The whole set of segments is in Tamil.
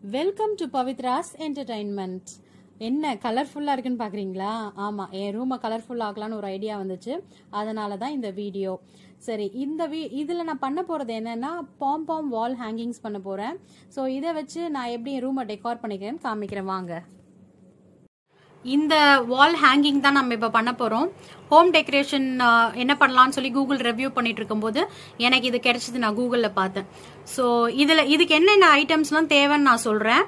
வெல்கம் டு பவித்ராஸ் என்டர்டைன்மெண்ட் என்ன கலர்ஃபுல்லாக இருக்குன்னு பார்க்குறீங்களா ஆமாம் என் ரூமை கலர்ஃபுல் ஆக்கலான்னு ஒரு ஐடியா வந்துச்சு அதனால தான் இந்த வீடியோ சரி இந்த வீ இதில் நான் பண்ண போகிறது என்னென்னா பாம் பாம் வால் ஹேங்கிங்ஸ் பண்ண போகிறேன் ஸோ இதை வச்சு நான் எப்படி என் ரூமை டெக்கார் பண்ணிக்கிறேன்னு காமிக்கிறேன் வாங்க இந்த வால் ஹேங்கிங் தான் நம்ம இப்போ பண்ண போகிறோம் ஹோம் டெக்கரேஷன் என்ன பண்ணலாம்னு சொல்லி கூகுள் ரிவ்யூ பண்ணிட்டு இருக்கும்போது எனக்கு இது கிடைச்சது நான் கூகுளில் பார்த்தேன் ஸோ இதில் இதுக்கு என்னென்ன ஐட்டம்ஸ்லாம் தேவைன்னு நான் சொல்கிறேன்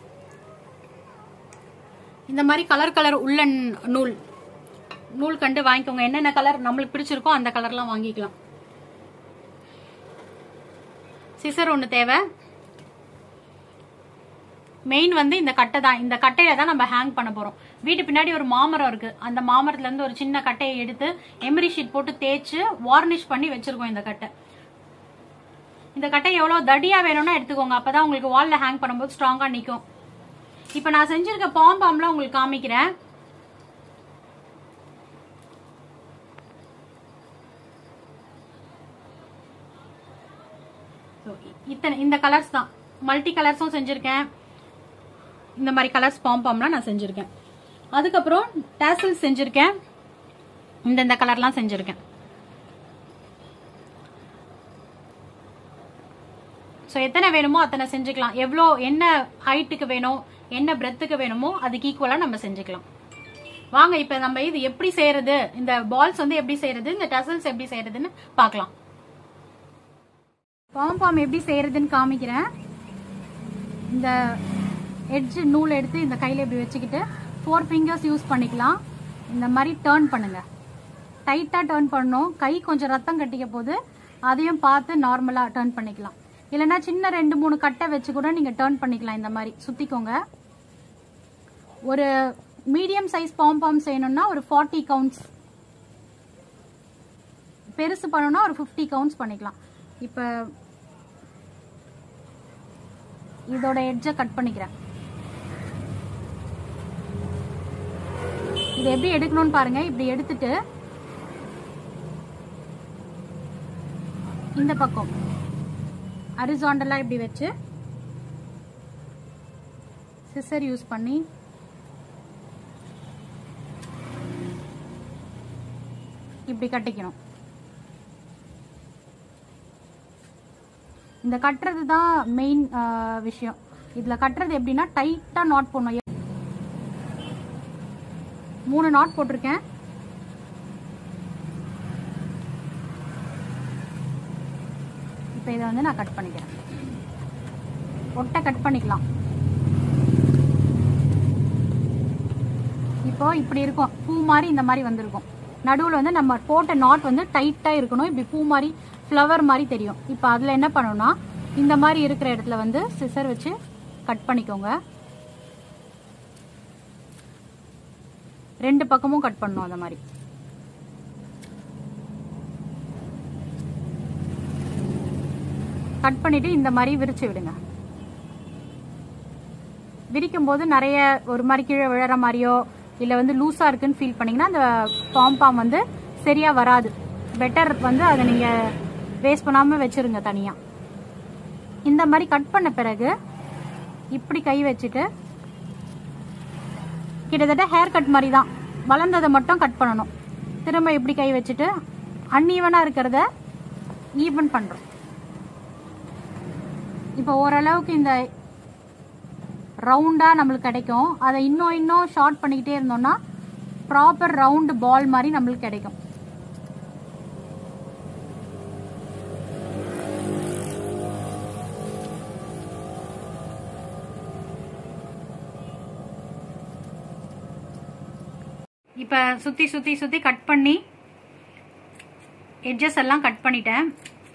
இந்த மாதிரி கலர் கலர் உள்ளன் நூல் நூல் கண்டு வாங்கிக்கோங்க என்னென்ன கலர் நம்மளுக்கு பிடிச்சிருக்கோ அந்த கலர்லாம் வாங்கிக்கலாம் சிசர் ஒன்று தேவை மெயின் வந்து இந்த கட்டை தான் இந்த கட்டையில தான் நம்ம ஹேங் பண்ண போறோம் வீட்டு பின்னாடி ஒரு மாமரம் இருக்கு அந்த மாமரத்துல இருந்து ஒரு சின்ன கட்டையை எடுத்து எமரி ஷீட் போட்டு தேய்ச்சு வார்னிஷ் பண்ணி வச்சிருக்கோம் இந்த கட்டை இந்த கட்டை எவ்வளவு தடியா வேணும்னா எடுத்துக்கோங்க அப்பதான் உங்களுக்கு வால்ல ஹேங் பண்ணும்போது ஸ்ட்ராங்கா நிக்கும் இப்ப நான் செஞ்சிருக்க பாம் பாம்ல உங்களுக்கு காமிக்கிறேன் இத்தனை இந்த கலர்ஸ் தான் மல்டி கலர்ஸும் செஞ்சிருக்கேன் இந்த மாதிரி கலர்ஸ் பாம் பாம்லாம் நான் செஞ்சுருக்கேன் அதுக்கப்புறம் டேசல் செஞ்சுருக்கேன் இந்த இந்த கலர்லாம் செஞ்சுருக்கேன் ஸோ எத்தனை வேணுமோ அத்தனை செஞ்சுக்கலாம் எவ்வளோ என்ன ஹைட்டுக்கு வேணும் என்ன பிரெத்துக்கு வேணுமோ அதுக்கு ஈக்குவலாக நம்ம செஞ்சுக்கலாம் வாங்க இப்போ நம்ம இது எப்படி செய்யறது இந்த பால்ஸ் வந்து எப்படி செய்யறது இந்த டசல்ஸ் எப்படி செய்யறதுன்னு பார்க்கலாம் பாம் பாம் எப்படி செய்யறதுன்னு காமிக்கிறேன் இந்த எட்ஜ் நூல் எடுத்து இந்த கையில் இப்படி வச்சுக்கிட்டு ஃபோர் ஃபிங்கர்ஸ் யூஸ் பண்ணிக்கலாம் இந்த மாதிரி டேர்ன் பண்ணுங்க டைட்டாக டேர்ன் பண்ணணும் கை கொஞ்சம் ரத்தம் கட்டிக்க போது அதையும் பார்த்து நார்மலாக டேர்ன் பண்ணிக்கலாம் இல்லைன்னா சின்ன ரெண்டு மூணு கட்டை வச்சு கூட நீங்கள் டேர்ன் பண்ணிக்கலாம் இந்த மாதிரி சுற்றிக்கோங்க ஒரு மீடியம் சைஸ் பாம் பாம் செய்யணும்னா ஒரு ஃபார்ட்டி கவுண்ட்ஸ் பெருசு பண்ணணும்னா ஒரு ஃபிஃப்டி கவுண்ட்ஸ் பண்ணிக்கலாம் இப்போ இதோட எட்ஜை கட் பண்ணிக்கிறேன் இது எப்படி எடுக்கணும்னு பாருங்க இப்படி எடுத்துட்டு இந்த பக்கம் அரிசாண்டலா இப்படி வச்சு சிசர் யூஸ் பண்ணி இப்படி கட்டிக்கணும் இந்த கட்டுறது தான் மெயின் விஷயம் இதுல கட்டுறது எப்படின்னா டைட்டா நாட் போடணும் மூணு நாட் போட்டிருக்கேன் இப்போ இதை வந்து நான் கட் பண்ணிக்கிறேன் ஒட்டை கட் பண்ணிக்கலாம் இப்போ இப்படி இருக்கும் பூ மாதிரி இந்த மாதிரி வந்திருக்கும் நடுவில் வந்து நம்ம போட்ட நாட் வந்து டைட்டாக இருக்கணும் இப்படி பூ மாதிரி ஃப்ளவர் மாதிரி தெரியும் இப்போ அதில் என்ன பண்ணணும்னா இந்த மாதிரி இருக்கிற இடத்துல வந்து சிசர் வச்சு கட் பண்ணிக்கோங்க ரெண்டு பக்கமும் கட் பண்ணணும் அந்த மாதிரி கட் பண்ணிட்டு இந்த மாதிரி விரிச்சு விடுங்க விரிக்கும் போது நிறைய ஒரு மாதிரி கீழே விழற மாதிரியோ இல்லை வந்து லூஸாக இருக்குன்னு ஃபீல் பண்ணீங்கன்னா அந்த பாம் பாம் வந்து சரியாக வராது பெட்டர் வந்து அதை நீங்கள் வேஸ்ட் பண்ணாமல் வச்சுருங்க தனியாக இந்த மாதிரி கட் பண்ண பிறகு இப்படி கை வச்சுட்டு கிட்டத்தட்ட ஹேர் கட் மாதிரி தான் வளர்ந்ததை மட்டும் கட் பண்ணணும் திரும்ப இப்படி கை வச்சுட்டு அன்ஈவனாக இருக்கிறத ஈவன் பண்ணுறோம் இப்போ ஓரளவுக்கு இந்த ரவுண்டாக நம்மளுக்கு கிடைக்கும் அதை இன்னும் இன்னும் ஷார்ட் பண்ணிக்கிட்டே இருந்தோம்னா ப்ராப்பர் ரவுண்டு பால் மாதிரி நம்மளுக்கு கிடைக்கும் இப்போ சுற்றி சுற்றி சுற்றி கட் பண்ணி எட்ஜஸ் எல்லாம் கட் பண்ணிட்டேன்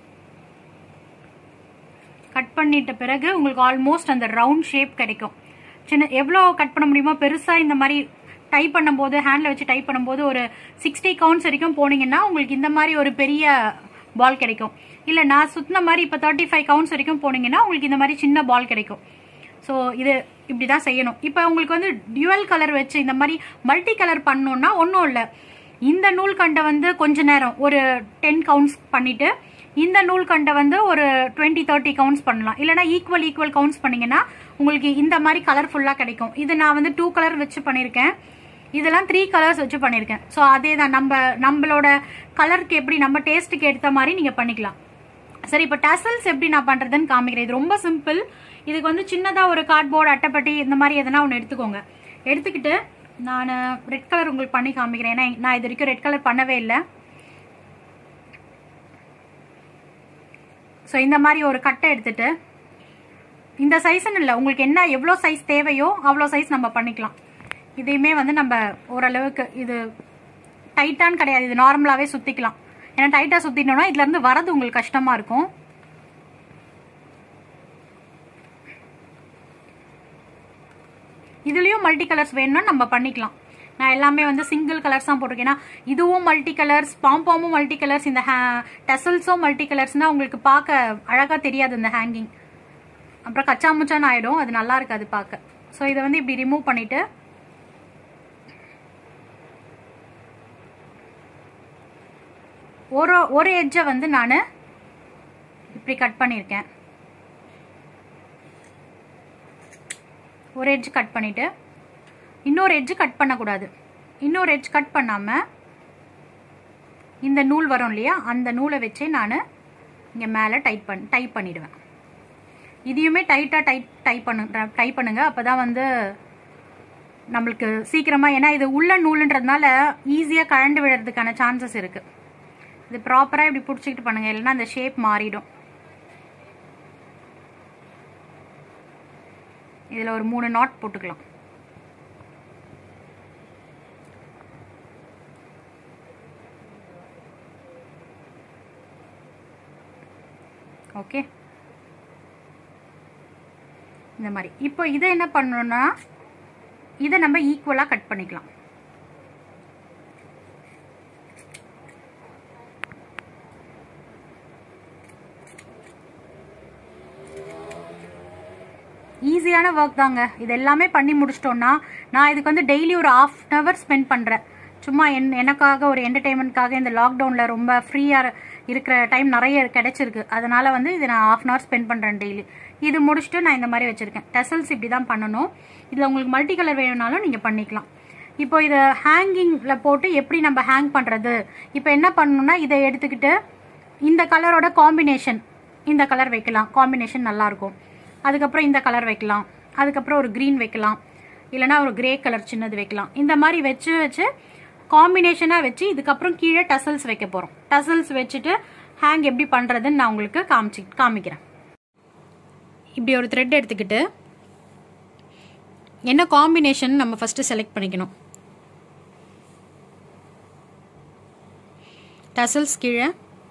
கட் பண்ணிட்ட பிறகு உங்களுக்கு ஆல்மோஸ்ட் அந்த ரவுண்ட் ஷேப் கிடைக்கும் சின்ன எவ்வளோ கட் பண்ண முடியுமோ பெருசாக இந்த மாதிரி டைப் பண்ணும்போது ஹேண்டில் வச்சு டைப் பண்ணும்போது ஒரு சிக்ஸ்டி கவுண்ட்ஸ் வரைக்கும் போனீங்கன்னா உங்களுக்கு இந்த மாதிரி ஒரு பெரிய பால் கிடைக்கும் இல்லை நான் சுத்தின மாதிரி இப்போ தேர்ட்டி ஃபைவ் கவுண்ட்ஸ் வரைக்கும் போனீங்கன்னா உங்களுக்கு இந்த மாதிரி சின்ன பால் கிடைக்கும் ஸோ இது இப்படி தான் செய்யணும் இப்போ உங்களுக்கு வந்து டியூவல் கலர் வச்சு இந்த மாதிரி மல்டி கலர் பண்ணோன்னா ஒன்றும் இல்லை இந்த நூல் கண்டை வந்து கொஞ்ச நேரம் ஒரு டென் கவுண்ட்ஸ் பண்ணிட்டு இந்த நூல் கண்டை வந்து ஒரு டுவெண்ட்டி தேர்ட்டி கவுண்ட்ஸ் பண்ணலாம் இல்லைனா ஈக்குவல் ஈக்குவல் கவுண்ட்ஸ் பண்ணீங்கன்னா உங்களுக்கு இந்த மாதிரி கலர்ஃபுல்லாக கிடைக்கும் இது நான் வந்து டூ கலர் வச்சு பண்ணியிருக்கேன் இதெல்லாம் த்ரீ கலர்ஸ் வச்சு பண்ணியிருக்கேன் ஸோ அதே தான் நம்ம நம்மளோட கலருக்கு எப்படி நம்ம டேஸ்ட்டுக்கு ஏற்ற மாதிரி நீங்கள் பண்ணிக்கலாம் சரி இப்போ டசல்ஸ் எப்படி நான் பண்ணுறதுன்னு காமிக்கிறேன் இது ரொம்ப சிம்பிள் இதுக்கு வந்து சின்னதாக ஒரு கார்ட்போர்டு அட்டைப்பட்டி இந்த மாதிரி எதனா ஒன்று எடுத்துக்கோங்க எடுத்துக்கிட்டு நான் ரெட் கலர் உங்களுக்கு பண்ணி காமிக்கிறேன் ஏன்னா நான் இது வரைக்கும் ரெட் கலர் பண்ணவே இல்லை ஸோ இந்த மாதிரி ஒரு கட்டை எடுத்துட்டு இந்த சைஸ்ன்னு இல்லை உங்களுக்கு என்ன எவ்வளோ சைஸ் தேவையோ அவ்வளோ சைஸ் நம்ம பண்ணிக்கலாம் இதையுமே வந்து நம்ம ஓரளவுக்கு இது டைட்டான்னு கிடையாது இது நார்மலாகவே சுற்றிக்கலாம் ஏன்னா டைட்டாக சுற்றிட்டோம்னா இதுலேருந்து வரது உங்களுக்கு கஷ்டமாக இருக்கும் இதுலேயும் மல்டி கலர்ஸ் வேணும்னா நம்ம பண்ணிக்கலாம் நான் எல்லாமே வந்து சிங்கிள் கலர்ஸ் தான் போட்டிருக்கேன் ஏன்னா இதுவும் மல்டி கலர்ஸ் பாம்பாமும் மல்டி கலர்ஸ் இந்த ஹே டசல்ஸும் மல்டி கலர்ஸ்னால் உங்களுக்கு பார்க்க அழகாக தெரியாது இந்த ஹேங்கிங் அப்புறம் கச்சா முச்சான்னு ஆகிடும் அது நல்லா இருக்காது பார்க்க ஸோ இதை வந்து இப்படி ரிமூவ் பண்ணிவிட்டு ஒரு ஒரு எட்ஜை வந்து நான் இப்படி கட் பண்ணியிருக்கேன் ஒரு எட்ஜ் கட் பண்ணிவிட்டு இன்னொரு எட்ஜ் கட் பண்ணக்கூடாது இன்னொரு எட்ஜ் கட் பண்ணாமல் இந்த நூல் வரும் இல்லையா அந்த நூலை வச்சே நான் இங்கே மேலே டைட் பண் டைப் பண்ணிடுவேன் இதையுமே டைட்டாக டைட் டைப் பண்ணு டைப் பண்ணுங்க அப்போ தான் வந்து நம்மளுக்கு சீக்கிரமாக ஏன்னா இது உள்ள நூலுன்றதுனால ஈஸியாக கழண்டு விழுறதுக்கான சான்சஸ் இருக்குது இது ப்ராப்பராக இப்படி பிடிச்சிக்கிட்டு பண்ணுங்க இல்லைன்னா அந்த ஷேப் மாறிடும் இதில் ஒரு மூணு நாட் போட்டுக்கலாம் ஓகே இந்த மாதிரி இப்போ இதை என்ன பண்ணணும்னா இதை நம்ம ஈக்குவலாக கட் பண்ணிக்கலாம் ஈஸியான ஒர்க் தாங்க இது எல்லாமே பண்ணி முடிச்சிட்டோன்னா நான் இதுக்கு வந்து டெய்லி ஒரு ஆஃப் அன் ஹவர் ஸ்பெண்ட் பண்ணுறேன் சும்மா என் எனக்காக ஒரு என்டர்டெயின்மெண்ட்காக இந்த லாக்டவுனில் ரொம்ப ஃப்ரீயாக இருக்கிற டைம் நிறைய கிடைச்சிருக்கு அதனால் வந்து இது நான் ஆஃப் அன் ஹவர் ஸ்பெண்ட் பண்ணுறேன் டெய்லி இது முடிச்சுட்டு நான் இந்த மாதிரி வச்சுருக்கேன் டெசல்ஸ் இப்படி தான் பண்ணணும் இதில் உங்களுக்கு மல்டி கலர் வேணும்னாலும் நீங்கள் பண்ணிக்கலாம் இப்போ இதை ஹேங்கிங்கில் போட்டு எப்படி நம்ம ஹேங் பண்ணுறது இப்போ என்ன பண்ணணும்னா இதை எடுத்துக்கிட்டு இந்த கலரோட காம்பினேஷன் இந்த கலர் வைக்கலாம் காம்பினேஷன் நல்லாயிருக்கும் அதுக்கப்புறம் இந்த கலர் வைக்கலாம் அதுக்கப்புறம் ஒரு க்ரீன் வைக்கலாம் இல்லைனா ஒரு கிரே கலர் சின்னது வைக்கலாம் இந்த மாதிரி வச்சு வச்சு காம்பினேஷனாக வச்சு இதுக்கப்புறம் கீழே டசல்ஸ் வைக்க போகிறோம் டசல்ஸ் வச்சுட்டு ஹேங் எப்படி பண்ணுறதுன்னு நான் உங்களுக்கு காமிச்சு காமிக்கிறேன் இப்படி ஒரு த்ரெட் எடுத்துக்கிட்டு என்ன காம்பினேஷன் நம்ம ஃபஸ்ட்டு செலக்ட் பண்ணிக்கணும் டசல்ஸ் கீழே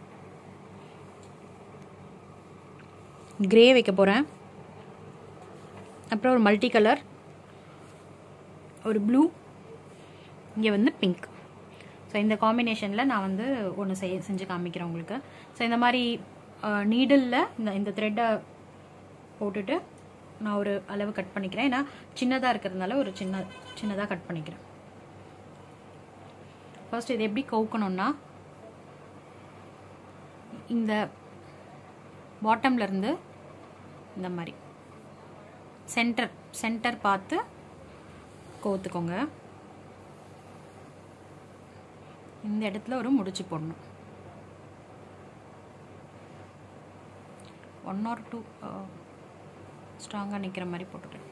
கிரே வைக்க போகிறேன் அப்புறம் ஒரு மல்டி கலர் ஒரு ப்ளூ இங்கே வந்து பிங்க் ஸோ இந்த காம்பினேஷனில் நான் வந்து ஒன்று செய்ய செஞ்சு காமிக்கிறேன் உங்களுக்கு ஸோ இந்த மாதிரி நீடிலில் இந்த இந்த த்ரெட்டை போட்டுட்டு நான் ஒரு அளவு கட் பண்ணிக்கிறேன் ஏன்னா சின்னதாக இருக்கிறதுனால ஒரு சின்ன சின்னதாக கட் பண்ணிக்கிறேன் ஃபர்ஸ்ட் இது எப்படி கவுக்கணும்னா இந்த பாட்டம்லேருந்து இந்த மாதிரி சென்டர் சென்டர் பார்த்து கோத்துக்கோங்க இந்த இடத்துல ஒரு முடிச்சு போடணும் ஒன் ஆர் டூ ஸ்ட்ராங்காக நிற்கிற மாதிரி போட்டுக்கிறேன்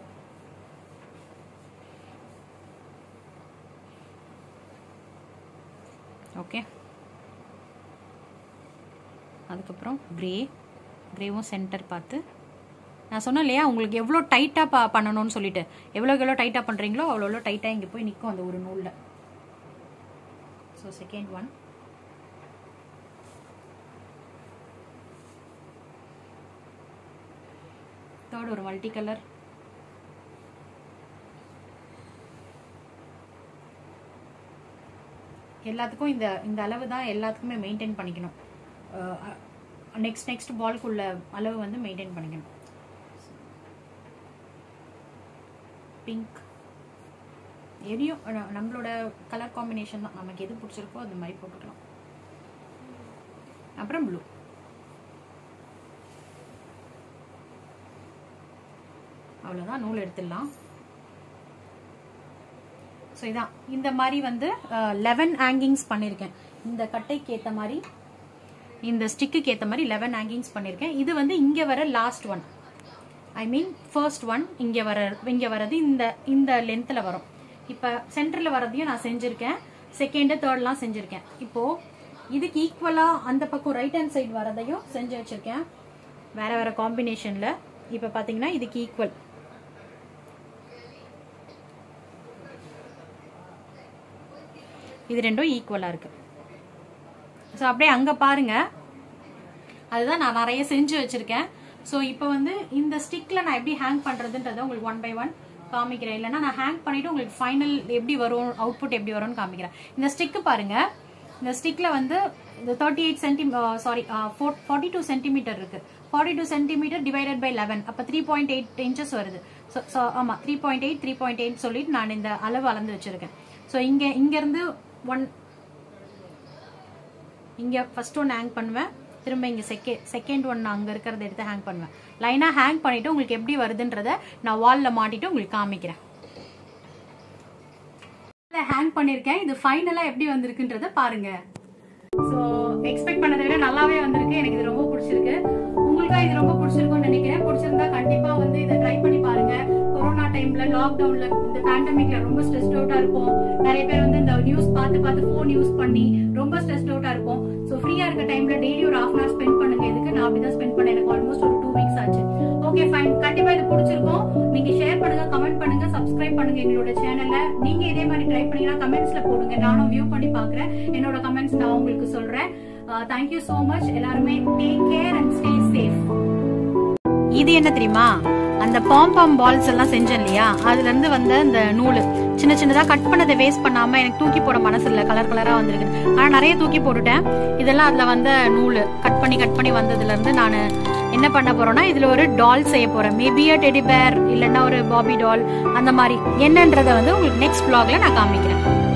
ஓகே அதுக்கப்புறம் க்ரே க்ரேவும் சென்டர் பார்த்து நான் சொன்னேன் இல்லையா உங்களுக்கு எவ்வளோ டைட்டாக பா பண்ணணும்னு சொல்லிட்டு எவ்வளோக்கு எவ்வளோ டைட்டாக பண்ணுறீங்களோ அவ்வளோ எவ்வளோ டைட்டாக இங்கே போய் நிற்கும் அந்த ஒரு நூலில் ஸோ செகண்ட் ஒன் தேர்ட் ஒரு மல்டி கலர் எல்லாத்துக்கும் இந்த இந்த அளவு தான் எல்லாத்துக்குமே மெயின்டைன் பண்ணிக்கணும் நெக்ஸ்ட் நெக்ஸ்ட் பால்க்குள்ள அளவு வந்து மெயின்டைன் பண்ணிக்கணும் பிங்க் எதையும் ந- நம்மளோட கலர் காம்பினேஷன் தான் நமக்கு எது பிடிச்சிருக்கோ அந்த மாதிரி போட்டுக்கலாம் அப்புறம் ப்ளூ அவ்வளோதான் நூல் எடுத்துடலாம் ஸோ இதான் இந்த மாதிரி வந்து லெவன் ஹேங்கிங்ஸ் பண்ணியிருக்கேன் இந்த கட்டைக்கு ஏற்ற மாதிரி இந்த ஸ்டிக்குக்கு ஏற்ற மாதிரி லெவன் ஹேங்கிங்ஸ் பண்ணியிருக்கேன் இது வந்து இங்கே வர last one I mean first one இங்கே வர இங்கே வர்றது இந்த இந்த லென்த்தில் வரும் இப்போ சென்டரில் வரதையும் நான் செஞ்சுருக்கேன் செகண்டு தேர்ட்லாம் செஞ்சுருக்கேன் இப்போது இதுக்கு ஈக்குவலாக அந்த பக்கம் ரைட் ஹேண்ட் சைடு வரதையும் செஞ்சு வச்சுருக்கேன் வேற வேற காம்பினேஷனில் இப்போ பார்த்தீங்கன்னா இதுக்கு ஈக்குவல் இது ரெண்டும் ஈக்குவலாக இருக்கு ஸோ அப்படியே அங்கே பாருங்க அதுதான் நான் நிறைய செஞ்சு வச்சிருக்கேன் ஸோ இப்போ வந்து இந்த ஸ்டிக்ல நான் எப்படி ஹேங் பண்றதுன்றதை உங்களுக்கு ஒன் பை ஒன் காமிக்கிறேன் இல்லைன்னா நான் ஹேங் பண்ணிட்டு உங்களுக்கு ஃபைனல் எப்படி வரும் அவுட்புட் எப்படி வரும்னு காமிக்கிறேன் இந்த ஸ்டிக்கு பாருங்க இந்த ஸ்டிக்ல வந்து இந்த thirty eight centi sorry forty two centimetre இருக்கு forty two centimetre divided by eleven அப்போ த்ரீ பாயிண்ட் எயிட் இன்ச்சஸ் வருது ஸோ ஸோ ஆமாம் three point eight three point eight சொல்லிட்டு நான் இந்த அளவு அளந்து வச்சிருக்கேன் ஸோ இங்கே இங்கேருந்து ஒன் இங்கே ஃபர்ஸ்ட் ஒன் ஹேங் பண்ணுவேன் திரும்ப இங்கே செகே செகண்ட் ஒன் அங்கே இருக்கிறத எடுத்து ஹேங் பண்ணுவேன் லைனாக ஹேங் பண்ணிவிட்டு உங்களுக்கு எப்படி வருதுன்றத நான் வாலில் மாட்டிட்டு உங்களுக்கு காமிக்கிறேன் ஹேங் பண்ணியிருக்கேன் இது ஃபைனலாக எப்படி வந்திருக்குன்றத பாருங்க ஸோ எக்ஸ்பெக்ட் பண்ணதை விட நல்லாவே வந்திருக்கு எனக்கு இது ரொம்ப பிடிச்சிருக்கு உங்களுக்கும் இது ரொம்ப பிடிச்சிருக்கும்னு நினைக்கிறேன் பிடிச்சிருந்தா கண்டிப்பா வந்து இதை ட்ரை பண்ணி பாருங்க கொரோனா டைம்ல லாக்டவுன்ல இந்த பேண்டமிக்ல ரொம்ப ஸ்ட்ரெஸ்ட் அவுட்டா இருப்போம் நிறைய பேர் வந்து இந்த நியூஸ் பார்த்து பார்த்து ஃபோன் யூஸ் பண்ணி ரொம்ப ஸ்ட்ரெஸ்ட் அவுட்டா இருப்போம் ஸோ ஃப்ரீயா இருக்க டைம்ல டெய்லி ஒரு ஹாஃப் அன் ஸ்பெண்ட் பண்ணுங்க இதுக்கு நான் அப்படிதான் ஸ்பெண்ட் பண்ணேன் எனக்கு ஆல்மோஸ்ட் ஒரு டூ வீக்ஸ் ஆச்சு ஓகே ஃபைன் கண்டிப்பா இது பிடிச்சிருக்கும் நீங்க ஷேர் பண்ணுங்க கமெண்ட் பண்ணுங்க சப்ஸ்கிரைப் பண்ணுங்க எங்களோட சேனல்ல நீங்க இதே மாதிரி ட்ரை பண்ணீங்கன்னா கமெண்ட்ஸ்ல போடுங்க நானும் வியூ பண்ணி பாக்குறேன் என்னோட கமெண்ட்ஸ் நான் உங்களுக்கு சொல்றேன் தேங்க்யூ சோ மச் எல்லாருமே take care and stay safe இது என்ன தெரியுமா அந்த பாம் பால்ஸ் எல்லாம் செஞ்சேன் இல்லையா அதுல இருந்து வந்த இந்த நூல் சின்ன சின்னதா கட் பண்ணதை வேஸ்ட் பண்ணாம எனக்கு தூக்கி போட மனசு இல்ல கலர் கலரா வந்திருக்கு ஆனா நிறைய தூக்கி போட்டுட்டேன் இதெல்லாம் அதுல வந்த நூல் கட் பண்ணி கட் பண்ணி வந்ததுல இருந்து நான் என்ன பண்ண போறேன்னா இதுல ஒரு டால் செய்ய போறேன் மேபி அ டெடி பேர் இல்லைன்னா ஒரு பாபி டால் அந்த மாதிரி என்னன்றதை வந்து உங்களுக்கு நெக்ஸ்ட் vlogல நான் காமிக்கிறேன்